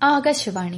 ആകാശവാണി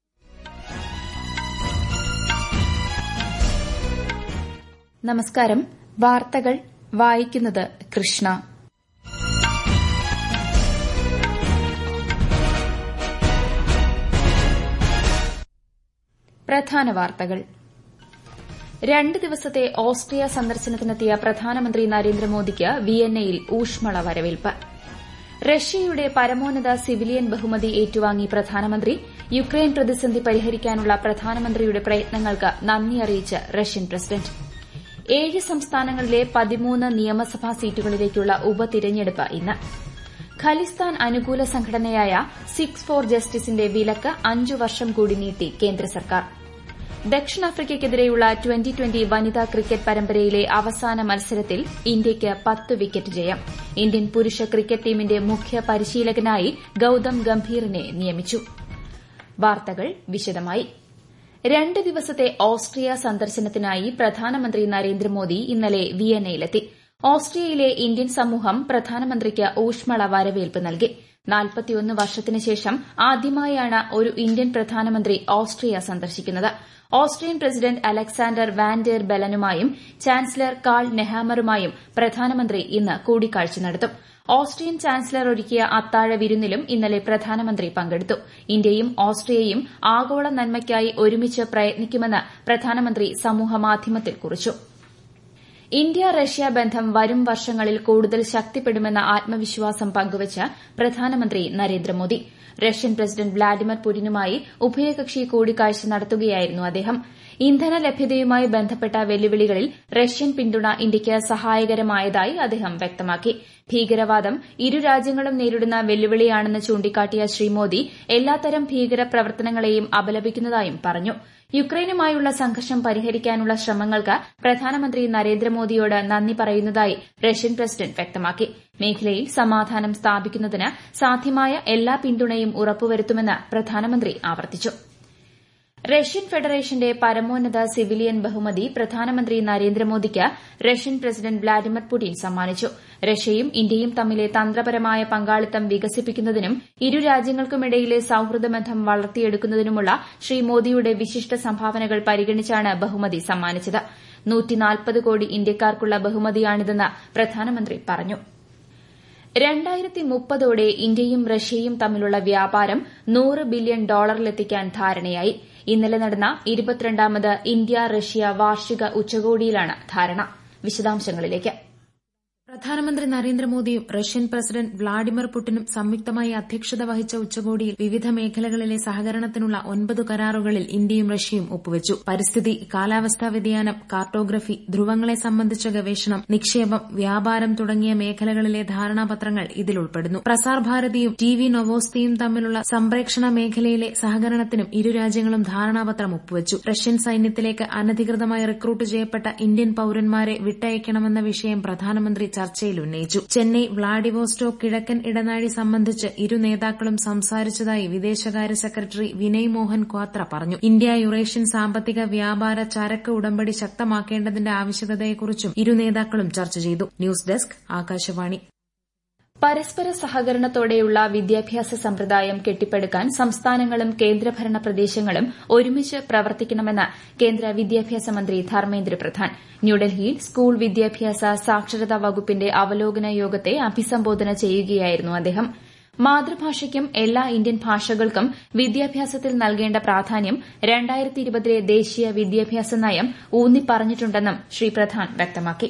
നമസ്കാരം വാർത്തകൾ വായിക്കുന്നത് കൃഷ്ണ പ്രധാന വാർത്തകൾ രണ്ട് ദിവസത്തെ ഓസ്ട്രിയ സന്ദർശനത്തിനെത്തിയ പ്രധാനമന്ത്രി നരേന്ദ്രമോദിക്ക് വിയന്നയിൽ ഊഷ്മള വരവേൽപ്പ് റഷ്യയുടെ പരമോന്നത സിവിലിയൻ ബഹുമതി ഏറ്റുവാങ്ങി പ്രധാനമന്ത്രി യുക്രൈൻ പ്രതിസന്ധി പരിഹരിക്കാനുള്ള പ്രധാനമന്ത്രിയുടെ പ്രയത്നങ്ങൾക്ക് നന്ദി അറിയിച്ച് റഷ്യൻ പ്രസിഡന്റ് ഏഴ് സംസ്ഥാനങ്ങളിലെ പതിമൂന്ന് നിയമസഭാ സീറ്റുകളിലേക്കുള്ള ഉപതിരഞ്ഞെടുപ്പ് ഇന്ന് ഖലിസ്ഥാൻ അനുകൂല സംഘടനയായ സിക്സ് ഫോർ ജസ്റ്റിസിന്റെ വിലക്ക് അഞ്ചു വർഷം കൂടി നീട്ടി കേന്ദ്ര സർക്കാർ ദക്ഷിണാഫ്രിക്കയ്ക്കെതിരെയുള്ള ട്വന്റി ട്വന്റി വനിതാ ക്രിക്കറ്റ് പരമ്പരയിലെ അവസാന മത്സരത്തിൽ ഇന്ത്യയ്ക്ക് പത്ത് വിക്കറ്റ് ജയം ഇന്ത്യൻ പുരുഷ ക്രിക്കറ്റ് ടീമിന്റെ മുഖ്യ പരിശീലകനായി ഗൌതം ഗംഭീറിനെ നിയമിച്ചു വാർത്തകൾ വിശദമായി രണ്ട് ദിവസത്തെ ഓസ്ട്രിയ സന്ദർശനത്തിനായി പ്രധാനമന്ത്രി നരേന്ദ്രമോദി ഇന്നലെ വിയന്നയിലെത്തി ഓസ്ട്രിയയിലെ ഇന്ത്യൻ സമൂഹം പ്രധാനമന്ത്രിക്ക് ഊഷ്മള വരവേൽപ്പ് നൽകി നാൽപ്പത്തിയൊന്ന് വർഷത്തിന് ശേഷം ആദ്യമായാണ് ഒരു ഇന്ത്യൻ പ്രധാനമന്ത്രി ഓസ്ട്രിയ സന്ദർശിക്കുന്നത് Austrian president Alexander van der ബെലനുമായും ചാൻസലർ കാൾ നെഹാമറുമായും പ്രധാനമന്ത്രി ഇന്ന് കൂടിക്കാഴ്ച നടത്തും ഓസ്ട്രിയൻ ചാൻസലർ ഒരുക്കിയ അത്താഴ വിരുന്നിലും ഇന്നലെ പ്രധാനമന്ത്രി പങ്കെടുത്തു ഇന്ത്യയും ഓസ്ട്രിയയും ആഗോള നന്മയ്ക്കായി ഒരുമിച്ച് പ്രയത്നിക്കുമെന്ന് പ്രധാനമന്ത്രി സമൂഹമാധ്യമത്തിൽ കുറിച്ചു ഇന്ത്യ റഷ്യ ബന്ധം വരും വർഷങ്ങളിൽ കൂടുതൽ ശക്തിപ്പെടുമെന്ന ആത്മവിശ്വാസം പങ്കുവച്ച് പ്രധാനമന്ത്രി നരേന്ദ്രമോദി റഷ്യൻ പ്രസിഡന്റ് വ്ളാഡിമിർ പുടിനുമായി ഉഭയകക്ഷി കൂടിക്കാഴ്ച നടത്തുകയായിരുന്നു അദ്ദേഹം ഇന്ധന ലഭ്യതയുമായി ബന്ധപ്പെട്ട വെല്ലുവിളികളിൽ റഷ്യൻ പിന്തുണ ഇന്ത്യയ്ക്ക് സഹായകരമായതായി അദ്ദേഹം വ്യക്തമാക്കി ഭീകരവാദം ഇരു രാജ്യങ്ങളും നേരിടുന്ന വെല്ലുവിളിയാണെന്ന് ചൂണ്ടിക്കാട്ടിയ ശ്രീ മോദി എല്ലാത്തരം ഭീകര പ്രവർത്തനങ്ങളെയും അപലപിക്കുന്നതായും പറഞ്ഞു യുക്രൈനുമായുള്ള സംഘർഷം പരിഹരിക്കാനുള്ള ശ്രമങ്ങൾക്ക് പ്രധാനമന്ത്രി നരേന്ദ്രമോദിയോട് നന്ദി പറയുന്നതായി റഷ്യൻ പ്രസിഡന്റ് വ്യക്തമാക്കി മേഖലയിൽ സമാധാനം സ്ഥാപിക്കുന്നതിന് സാധ്യമായ എല്ലാ പിന്തുണയും ഉറപ്പുവരുത്തുമെന്ന് പ്രധാനമന്ത്രി ആവർത്തിച്ചു റഷ്യൻ ഫെഡറേഷന്റെ പരമോന്നത സിവിലിയൻ ബഹുമതി പ്രധാനമന്ത്രി നരേന്ദ്രമോദിക്ക് റഷ്യൻ പ്രസിഡന്റ് വ്ളാഡിമിർ പുടിൻ സമ്മാനിച്ചു റഷ്യയും ഇന്ത്യയും തമ്മിലെ തന്ത്രപരമായ പങ്കാളിത്തം വികസിപ്പിക്കുന്നതിനും ഇരു രാജ്യങ്ങൾക്കുമിടയിലെ സൌഹൃദ ബന്ധം വളർത്തിയെടുക്കുന്നതിനുമുള്ള ശ്രീ മോദിയുടെ വിശിഷ്ട സംഭാവനകൾ പരിഗണിച്ചാണ് ബഹുമതി സമ്മാനിച്ചത് കോടി ഇന്ത്യക്കാർക്കുള്ള ബഹുമതിയാണിതെന്ന് പ്രധാനമന്ത്രി പറഞ്ഞു രണ്ടായിരത്തി മുപ്പതോടെ ഇന്ത്യയും റഷ്യയും തമ്മിലുള്ള വ്യാപാരം നൂറ് ബില്യൺ ഡോളറിലെത്തിക്കാൻ ധാരണയായി ഇന്നലെ നടന്ന ഇരുപത്തിരണ്ടാമത് ഇന്ത്യ റഷ്യ വാർഷിക ഉച്ചകോടിയിലാണ് ധാരണ വിശദാംശങ്ങളിലേക്ക് പ്രധാനമന്ത്രി നരേന്ദ്രമോദിയും റഷ്യൻ പ്രസിഡന്റ് വ്ളാഡിമിർ പുടിനും സംയുക്തമായി അധ്യക്ഷത വഹിച്ച ഉച്ചകോടിയിൽ വിവിധ മേഖലകളിലെ സഹകരണത്തിനുള്ള ഒൻപത് കരാറുകളിൽ ഇന്ത്യയും റഷ്യയും ഒപ്പുവച്ചു പരിസ്ഥിതി കാലാവസ്ഥാ വ്യതിയാനം കാർട്ടോഗ്രഫി ധ്രുവങ്ങളെ സംബന്ധിച്ച ഗവേഷണം നിക്ഷേപം വ്യാപാരം തുടങ്ങിയ മേഖലകളിലെ ധാരണാപത്രങ്ങൾ ഇതിൽ ഉൾപ്പെടുന്നു പ്രസാർ ഭാരതിയും ടി വി നൊവോസ്തിയും തമ്മിലുള്ള സംപ്രേക്ഷണ മേഖലയിലെ സഹകരണത്തിനും ഇരു രാജ്യങ്ങളും ധാരണാപത്രം ഒപ്പുവച്ചു റഷ്യൻ സൈന്യത്തിലേക്ക് അനധികൃതമായി റിക്രൂട്ട് ചെയ്യപ്പെട്ട ഇന്ത്യൻ പൌരന്മാരെ വിട്ടയക്കണമെന്ന വിഷയം പ്രധാനമന്ത്രി ചർച്ചയിൽ ഉന്നയിച്ചു ചെന്നൈ വ്ളാഡിവോസ്റ്റോക്ക് കിഴക്കൻ ഇടനാഴി സംബന്ധിച്ച് ഇരു നേതാക്കളും സംസാരിച്ചതായി വിദേശകാര്യ സെക്രട്ടറി വിനയ് മോഹൻ ക്വാത്ര പറഞ്ഞു ഇന്ത്യ യുറേഷ്യൻ സാമ്പത്തിക വ്യാപാര ചരക്ക് ഉടമ്പടി ശക്തമാക്കേണ്ടതിന്റെ ആവശ്യകതയെക്കുറിച്ചും ഇരു നേതാക്കളും ചർച്ച ചെയ്തു ന്യൂസ് ഡെസ്ക് ആകാശവാണി പരസ്പര സഹകരണത്തോടെയുള്ള വിദ്യാഭ്യാസ സമ്പ്രദായം കെട്ടിപ്പടുക്കാൻ സംസ്ഥാനങ്ങളും കേന്ദ്രഭരണ പ്രദേശങ്ങളും ഒരുമിച്ച് പ്രവർത്തിക്കണമെന്ന് കേന്ദ്ര വിദ്യാഭ്യാസ മന്ത്രി ധർമ്മേന്ദ്ര പ്രധാൻ ന്യൂഡൽഹിയിൽ സ്കൂൾ വിദ്യാഭ്യാസ സാക്ഷരതാ വകുപ്പിന്റെ അവലോകന യോഗത്തെ അഭിസംബോധന ചെയ്യുകയായിരുന്നു അദ്ദേഹം മാതൃഭാഷയ്ക്കും എല്ലാ ഇന്ത്യൻ ഭാഷകൾക്കും വിദ്യാഭ്യാസത്തിൽ നൽകേണ്ട പ്രാധാന്യം രണ്ടായിരത്തി ഇരുപതിലെ ദേശീയ വിദ്യാഭ്യാസ നയം ഊന്നിപ്പറഞ്ഞിട്ടുണ്ടെന്നും ശ്രീ പ്രധാൻ വ്യക്തമാക്കി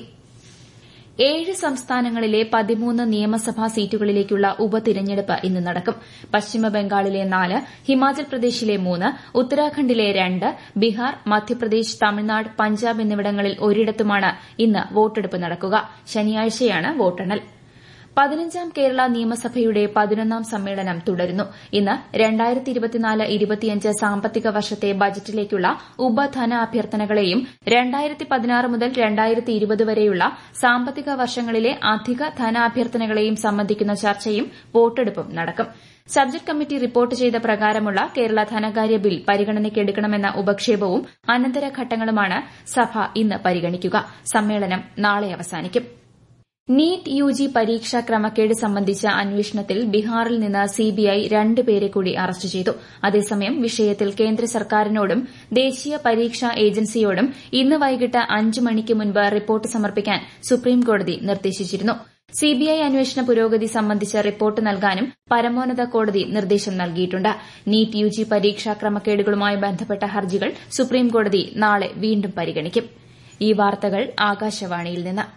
ഏഴ് സംസ്ഥാനങ്ങളിലെ പതിമൂന്ന് നിയമസഭാ സീറ്റുകളിലേക്കുള്ള ഉപതിരഞ്ഞെടുപ്പ് ഇന്ന് നടക്കും പശ്ചിമബംഗാളിലെ നാല് ഹിമാചൽ പ്രദേശിലെ മൂന്ന് ഉത്തരാഖണ്ഡിലെ രണ്ട് ബീഹാർ മധ്യപ്രദേശ് തമിഴ്നാട് പഞ്ചാബ് എന്നിവിടങ്ങളിൽ ഒരിടത്തുമാണ് ഇന്ന് വോട്ടെടുപ്പ് നടക്കുക ശനിയാഴ്ചയാണ് വോട്ടെണ്ണൽ പതിനഞ്ചാം കേരള നിയമസഭയുടെ പതിനൊന്നാം സമ്മേളനം തുടരുന്നു ഇന്ന് രണ്ടായിരത്തി ഇരുപത്തിനാല് ഇരുപത്തിയഞ്ച് സാമ്പത്തിക വർഷത്തെ ബജറ്റിലേക്കുള്ള ഉപധനാഭ്യർത്ഥനകളെയും രണ്ടായിരത്തി പതിനാറ് മുതൽ രണ്ടായിരത്തി ഇരുപത് വരെയുള്ള സാമ്പത്തിക വർഷങ്ങളിലെ അധിക ധനാഭ്യർത്ഥനകളെയും സംബന്ധിക്കുന്ന ചർച്ചയും വോട്ടെടുപ്പും നടക്കും സബ്ജക്ട് കമ്മിറ്റി റിപ്പോർട്ട് ചെയ്ത പ്രകാരമുള്ള കേരള ധനകാര്യ ബിൽ പരിഗണനയ്ക്കെടുക്കണമെന്ന ഉപക്ഷേപവും അനന്തര ഘട്ടങ്ങളുമാണ് സഭ ഇന്ന് പരിഗണിക്കുക സമ്മേളനം നാളെ അവസാനിക്കും നീറ്റ് യുജി പരീക്ഷാ ക്രമക്കേട് സംബന്ധിച്ച അന്വേഷണത്തിൽ ബീഹാറിൽ നിന്ന് സിബിഐ രണ്ട് പേരെ കൂടി അറസ്റ്റ് ചെയ്തു അതേസമയം വിഷയത്തിൽ കേന്ദ്ര സർക്കാരിനോടും ദേശീയ പരീക്ഷാ ഏജൻസിയോടും ഇന്ന് വൈകിട്ട് അഞ്ച് മണിക്ക് മുൻപ് റിപ്പോർട്ട് സമർപ്പിക്കാൻ സുപ്രീംകോടതി നിർദ്ദേശിച്ചിരുന്നു സിബിഐ അന്വേഷണ പുരോഗതി സംബന്ധിച്ച റിപ്പോർട്ട് നൽകാനും പരമോന്നത കോടതി നിർദ്ദേശം നൽകിയിട്ടുണ്ട് നീറ്റ് യുജി പരീക്ഷാ ക്രമക്കേടുകളുമായി ബന്ധപ്പെട്ട ഹർജികൾ സുപ്രീംകോടതി നാളെ വീണ്ടും പരിഗണിക്കും ഈ വാർത്തകൾ ആകാശവാണിയിൽ നിന്ന്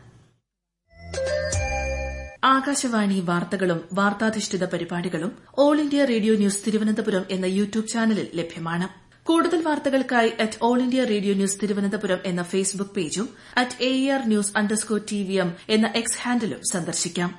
ആകാശവാണി വാർത്തകളും വാർത്താധിഷ്ഠിത പരിപാടികളും All India Radio News Thiruvananthapuram എന്ന യൂട്യൂബ് ചാനലിൽ ലഭ്യമാണ് കൂടുതൽ വാർത്തകൾക്കായി at All India Radio News Thiruvananthapuram എന്ന ഫേസ്ബുക്ക് പേജും at A R news underscore T V M എന്ന എക്സ് ഹാൻഡിലും സന്ദർശിക്കാം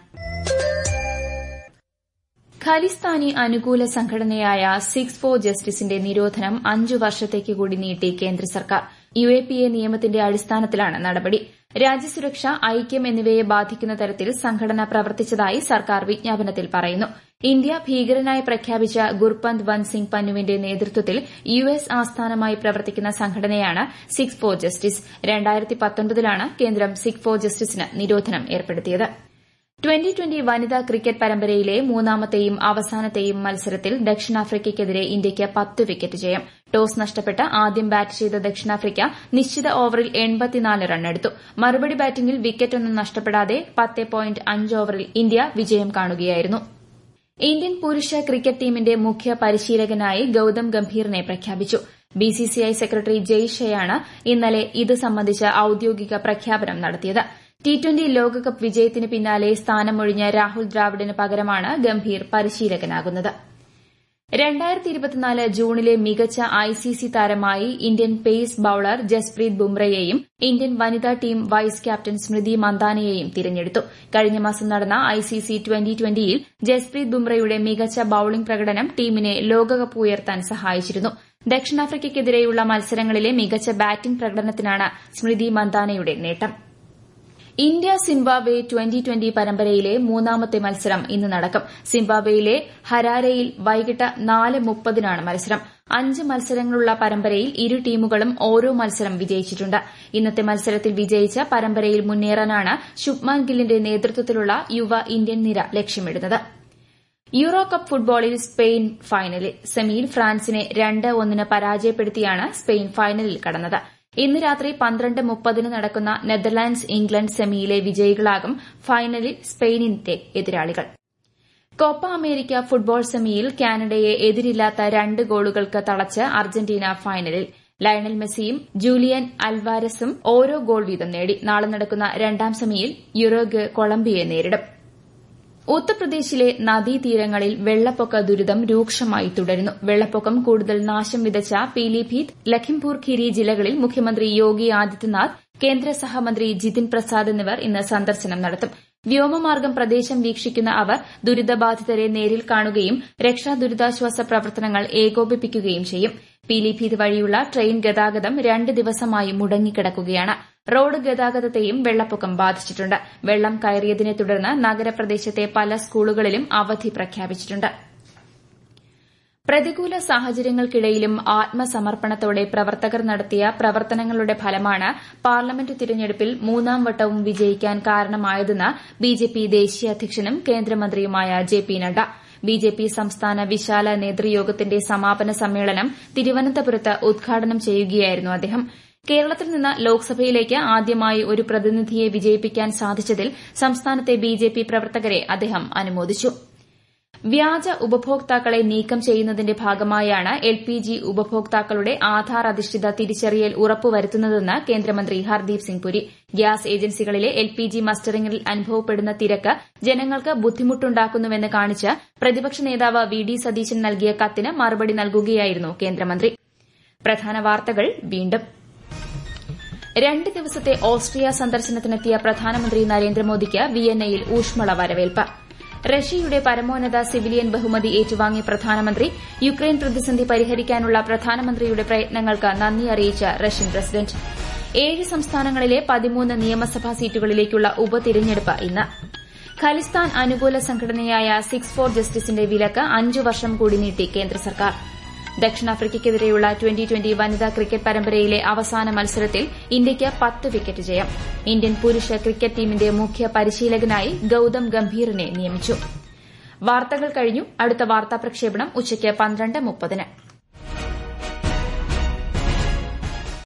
ഖലിസ്ഥാനി അനുകൂല സംഘടനയായ സിക്സ് ഫോർ ജസ്റ്റിസിന്റെ നിരോധനം അഞ്ചു വർഷത്തേക്ക് കൂടി നീട്ടി കേന്ദ്ര സർക്കാർ യു എ പി എ നിയമത്തിന്റെ അടിസ്ഥാനത്തിലാണ് നടപടി രാജ്യസുരക്ഷ ഐക്യം എന്നിവയെ ബാധിക്കുന്ന തരത്തിൽ സംഘടന പ്രവർത്തിച്ചതായി സർക്കാർ വിജ്ഞാപനത്തിൽ പറയുന്നു ഇന്ത്യ ഭീകരനായി പ്രഖ്യാപിച്ച ഗുർപന്ത് വൻ സിംഗ് പന്നുവിന്റെ നേതൃത്വത്തിൽ യു എസ് ആസ്ഥാനമായി പ്രവർത്തിക്കുന്ന സംഘടനയാണ് സിക്സ് ഫോർ ജസ്റ്റിസ് രണ്ടായിരത്തി പത്തൊൻപതിലാണ് കേന്ദ്രം സിക്സ് ഫോർ ജസ്റ്റിസിന് നിരോധനം ഏർപ്പെടുത്തിയത് ട്വന്റി ട്വന്റി വനിതാ ക്രിക്കറ്റ് പരമ്പരയിലെ മൂന്നാമത്തെയും അവസാനത്തെയും മത്സരത്തിൽ ദക്ഷിണാഫ്രിക്കയ്ക്കെതിരെ ഇന്ത്യയ്ക്ക് പത്ത് വിക്കറ്റ് ജയം ടോസ് നഷ്ടപ്പെട്ട് ആദ്യം ബാറ്റ് ചെയ്ത ദക്ഷിണാഫ്രിക്ക നിശ്ചിത ഓവറിൽ എൺപത്തിനാല് റണ്ണെടുത്തു മറുപടി ബാറ്റിംഗിൽ വിക്കറ്റൊന്നും നഷ്ടപ്പെടാതെ പത്ത് പോയിന്റ് അഞ്ച് ഓവറിൽ ഇന്ത്യ വിജയം കാണുകയായിരുന്നു ഇന്ത്യൻ പുരുഷ ക്രിക്കറ്റ് ടീമിന്റെ മുഖ്യ പരിശീലകനായി ഗൌതം ഗംഭീറിനെ പ്രഖ്യാപിച്ചു ബിസിസിഐ സെക്രട്ടറി ജയ് ഷയാണ് ഇന്നലെ ഇത് സംബന്ധിച്ച ഔദ്യോഗിക പ്രഖ്യാപനം നടത്തിയത് ടി ട്വന്റി ലോകകപ്പ് വിജയത്തിന് പിന്നാലെ സ്ഥാനമൊഴിഞ്ഞ രാഹുൽ ദ്രാവിഡിന് പകരമാണ് ഗംഭീർ പരിശീലകനാകുന്നത് ജൂണിലെ മികച്ച ഐസിസി താരമായി ഇന്ത്യൻ പേസ് ബൌളർ ജസ്പ്രീത് ബുംറയെയും ഇന്ത്യൻ വനിതാ ടീം വൈസ് ക്യാപ്റ്റൻ സ്മൃതി മന്ദാനയെയും തിരഞ്ഞെടുത്തു കഴിഞ്ഞ മാസം നടന്ന ഐസിസി ട്വന്റി ട്വന്റിയിൽ ജസ്പ്രീത് ബുംറയുടെ മികച്ച ബൌളിംഗ് പ്രകടനം ടീമിനെ ലോകകപ്പ് ഉയർത്താൻ സഹായിച്ചിരുന്നു ദക്ഷിണാഫ്രിക്കയ്ക്കെതിരെയുള്ള മത്സരങ്ങളിലെ മികച്ച ബാറ്റിംഗ് പ്രകടനത്തിനാണ് സ്മൃതി മന്ദാനയുടെ നേട്ടം ഇന്ത്യ സിംബാബ്വെ ട്വന്റി ട്വന്റി പരമ്പരയിലെ മൂന്നാമത്തെ മത്സരം ഇന്ന് നടക്കും സിംബാബ്വെയിലെ ഹരാരയിൽ വൈകിട്ട് നാല് മുപ്പതിനാണ് മത്സരം അഞ്ച് മത്സരങ്ങളുള്ള പരമ്പരയിൽ ഇരു ടീമുകളും ഓരോ മത്സരം വിജയിച്ചിട്ടുണ്ട് ഇന്നത്തെ മത്സരത്തിൽ വിജയിച്ച് പരമ്പരയിൽ മുന്നേറാനാണ് ശുഭ്മാൻ ഗില്ലിന്റെ നേതൃത്വത്തിലുള്ള യുവ ഇന്ത്യൻ നിര ലക്ഷ്യമിടുന്നത് യൂറോ കപ്പ് ഫുട്ബോളിൽ സ്പെയിൻ ഫൈനലിൽ സെമിയിൽ ഫ്രാൻസിനെ രണ്ട് ഒന്നിന് പരാജയപ്പെടുത്തിയാണ് സ്പെയിൻ ഫൈനലിൽ കടന്നത് ഇന്ന് രാത്രി പന്ത്രണ്ട് മുപ്പതിന് നടക്കുന്ന നെതർലാൻഡ്സ് ഇംഗ്ലണ്ട് സെമിയിലെ വിജയികളാകും ഫൈനലിൽ സ്പെയിനിന്റെ എതിരാളികൾ കോപ്പ അമേരിക്ക ഫുട്ബോൾ സെമിയിൽ കാനഡയെ എതിരില്ലാത്ത രണ്ട് ഗോളുകൾക്ക് തളച്ച് അർജന്റീന ഫൈനലിൽ ലയണൽ മെസ്സിയും ജൂലിയൻ അൽവാരസും ഓരോ ഗോൾ വീതം നേടി നാളെ നടക്കുന്ന രണ്ടാം സെമിയിൽ യുറോഗ് കൊളംബിയയെ നേരിടും ഉത്തർപ്രദേശിലെ നദീതീരങ്ങളിൽ വെള്ളപ്പൊക്ക ദുരിതം രൂക്ഷമായി തുടരുന്നു വെള്ളപ്പൊക്കം കൂടുതൽ നാശം വിതച്ച പീലിഭീത് ലഖിംപൂർ ഖിരി ജില്ലകളിൽ മുഖ്യമന്ത്രി യോഗി ആദിത്യനാഥ് കേന്ദ്ര സഹമന്ത്രി ജിതിൻ പ്രസാദ് എന്നിവർ ഇന്ന് സന്ദർശനം നടത്തും വ്യോമമാർഗം പ്രദേശം വീക്ഷിക്കുന്ന അവർ ദുരിതബാധിതരെ നേരിൽ കാണുകയും രക്ഷാ ദുരിതാശ്വാസ പ്രവർത്തനങ്ങൾ ഏകോപിപ്പിക്കുകയും ചെയ്യും പീലിഭീത് വഴിയുള്ള ട്രെയിൻ ഗതാഗതം രണ്ട് ദിവസമായി മുടങ്ങിക്കിടക്കുകയാണ് റോഡ് ഗതാഗതത്തെയും വെള്ളപ്പൊക്കം ബാധിച്ചിട്ടുണ്ട് വെള്ളം കയറിയതിനെ തുടർന്ന് നഗരപ്രദേശത്തെ പല സ്കൂളുകളിലും അവധി പ്രഖ്യാപിച്ചിട്ടുണ്ട് പ്രതികൂല സാഹചര്യങ്ങൾക്കിടയിലും ആത്മസമർപ്പണത്തോടെ പ്രവർത്തകർ നടത്തിയ പ്രവർത്തനങ്ങളുടെ ഫലമാണ് പാർലമെന്റ് തിരഞ്ഞെടുപ്പിൽ മൂന്നാം വട്ടവും വിജയിക്കാൻ കാരണമായതെന്ന് ബിജെപി ദേശീയ അധ്യക്ഷനും കേന്ദ്രമന്ത്രിയുമായ ജെ പി നഡ്ഡ ബിജെപി സംസ്ഥാന വിശാല നേതൃയോഗത്തിന്റെ സമാപന സമ്മേളനം തിരുവനന്തപുരത്ത് ഉദ്ഘാടനം ചെയ്യുകയായിരുന്നു അദ്ദേഹം കേരളത്തിൽ നിന്ന് ലോക്സഭയിലേക്ക് ആദ്യമായി ഒരു പ്രതിനിധിയെ വിജയിപ്പിക്കാൻ സാധിച്ചതിൽ സംസ്ഥാനത്തെ ബിജെപി പ്രവർത്തകരെ അദ്ദേഹം അനുമോദിച്ചു വ്യാജ ഉപഭോക്താക്കളെ നീക്കം ചെയ്യുന്നതിന്റെ ഭാഗമായാണ് എൽ പി ജി ഉപഭോക്താക്കളുടെ ആധാർ അധിഷ്ഠിത തിരിച്ചറിയൽ ഉറപ്പുവരുത്തുന്നതെന്ന് കേന്ദ്രമന്ത്രി ഹർദീപ് സിംഗ് പുരി ഗ്യാസ് ഏജൻസികളിലെ എൽ പി ജി മസ്റ്ററിംഗിൽ അനുഭവപ്പെടുന്ന തിരക്ക് ജനങ്ങൾക്ക് ബുദ്ധിമുട്ടുണ്ടാക്കുന്നുവെന്ന് കാണിച്ച് പ്രതിപക്ഷ നേതാവ് വി ഡി സതീശൻ നൽകിയ കത്തിന് മറുപടി നൽകുകയായിരുന്നു കേന്ദ്രമന്ത്രി പ്രധാന വാർത്തകൾ വീണ്ടും രണ്ട് ദിവസത്തെ ഓസ്ട്രിയ സന്ദർശനത്തിനെത്തിയ പ്രധാനമന്ത്രി നരേന്ദ്രമോദിക്ക് വിയന്നയിൽ ഊഷ്മള വരവേൽപ്പ് റഷ്യയുടെ പരമോന്നത സിവിലിയൻ ബഹുമതി ഏറ്റുവാങ്ങിയ പ്രധാനമന്ത്രി യുക്രൈൻ പ്രതിസന്ധി പരിഹരിക്കാനുള്ള പ്രധാനമന്ത്രിയുടെ പ്രയത്നങ്ങൾക്ക് നന്ദി അറിയിച്ച റഷ്യൻ പ്രസിഡന്റ് ഏഴ് സംസ്ഥാനങ്ങളിലെ പതിമൂന്ന് നിയമസഭാ സീറ്റുകളിലേക്കുള്ള ഉപതിരഞ്ഞെടുപ്പ് ഇന്ന് ഖലിസ്ഥാൻ അനുകൂല സംഘടനയായ സിക്സ് ഫോർ ജസ്റ്റിസിന്റെ വിലക്ക് അഞ്ചു വർഷം കൂടി നീട്ടി കേന്ദ്ര സർക്കാർ ദക്ഷിണാഫ്രിക്കയ്ക്കെതിരെയുള്ള ട്വന്റി ട്വന്റി വനിതാ ക്രിക്കറ്റ് പരമ്പരയിലെ അവസാന മത്സരത്തിൽ ഇന്ത്യയ്ക്ക് പത്ത് വിക്കറ്റ് ജയം ഇന്ത്യൻ പുരുഷ ക്രിക്കറ്റ് ടീമിന്റെ മുഖ്യ പരിശീലകനായി ഗൌതം ഗംഭീറിനെ നിയമിച്ചു വാർത്തകൾ കഴിഞ്ഞു അടുത്ത വാർത്താ പ്രക്ഷേപണം ഉച്ചയ്ക്ക് പന്ത്രണ്ട് മുപ്പതിന്